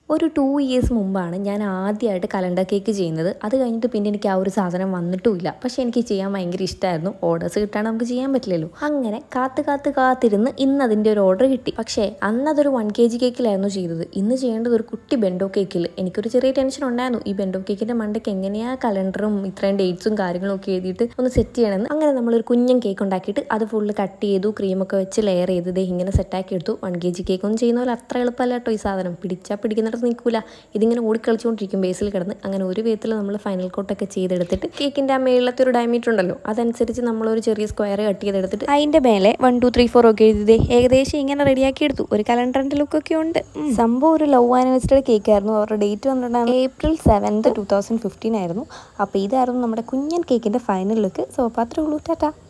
ഒരു two years മുമ്പാണ് ഞാൻ ആദ്യമായിട്ട് കലണ്ടർ കേക്ക് ചെയ്യുന്നത് അത് കഴിഞ്ഞിട്ട് പിന്നെ എനിക്ക് ആ ഒരു സാധനം വന്നിട്ടുമില്ല പക്ഷേ എനിക്ക് ചെയ്യാൻ ഭയങ്കര ഇഷ്ടമായിരുന്നു ഓർഡേഴ്സ് കിട്ടാൻ നമുക്ക് ചെയ്യാൻ പറ്റില്ലല്ലോ അങ്ങനെ കാത്ത് കാത്ത് കാത്തിരുന്ന് ഇന്ന് അതിൻ്റെ ഒരു ഓർഡർ കിട്ടി പക്ഷേ അന്ന് അതൊരു വൺ കെ ജി കേക്കിലായിരുന്നു ചെയ്തത് ഇന്ന് ചെയ്യേണ്ടത് ഒരു കുട്ടി ബെൻഡോ കേക്കിൽ എനിക്കൊരു ചെറിയ ടെൻഷൻ ഉണ്ടായിരുന്നു ഈ ബെൻഡോ കേക്കിൻ്റെ മണ്ടയ്ക്ക് എങ്ങനെയാ കലണ്ടറും ഇത്രയും ഡേറ്റ്സും കാര്യങ്ങളും ഒക്കെ എഴുതിയിട്ട് ഒന്ന് സെറ്റ് ചെയ്യണമെന്ന് അങ്ങനെ നമ്മളൊരു കുഞ്ഞൻ കേക്ക് ഉണ്ടാക്കിയിട്ട് അത് ഫുള്ള് കട്ട് ചെയ്തു ക്രീമൊക്കെ വെച്ച് ലെയർ ചെയ്ത് ദേ ഇങ്ങനെ സെറ്റാക്കി എടുത്തു വൺ കെ ജി കേക്ക് ഒന്നും ചെയ്യുന്ന പോലെ അത്ര എളുപ്പമല്ല കേട്ടോ ഈ സാധനം പിടിച്ചാൽ പിടിക്കുന്നിടത്ത് നിൽക്കൂല ഇതിങ്ങനെ ഓടിക്കളിച്ചുകൊണ്ടിരിക്കും ബേസിൽ കിടന്ന് അങ്ങനെ ഒരു വിധത്തിൽ നമ്മൾ ഫൈനൽ കോട്ടൊക്കെ ചെയ്തെടുത്തിട്ട് കേക്കിൻ്റെ ആ മേളത്തെ ഒരു ഡയമീറ്റർ ഉണ്ടല്ലോ അതനുസരിച്ച് നമ്മളൊരു ചെറിയ സ്ക്വയർ കട്ട് ചെയ്തെടുത്തിട്ട് അതിൻ്റെ മേലെ വൺ ടു ത്രീ ഫോർ ഒക്കെ എഴുതിയതേ ഏകദേശം ഇങ്ങനെ റെഡിയാക്കി എടുത്തു ഒരു കലണ്ടറിൻ്റെ ലുക്കൊക്കെ ഉണ്ട് ഉം. സംഭവം ഒരു ലവ് ആനിവേഴ്സറി കേക്ക് ആയിരുന്നു അവരുടെ ഡേറ്റ് വന്നിട്ടുണ്ടായിരുന്നു April seventh two thousand fifteen ആയിരുന്നു അപ്പോൾ ഇതായിരുന്നു നമ്മുടെ കുഞ്ഞൻ കേക്കിൻ്റെ ഫൈനൽ ലുക്ക് സോ അപ്പോൾ അത്രേ ഉള്ളൂ ടാറ്റാ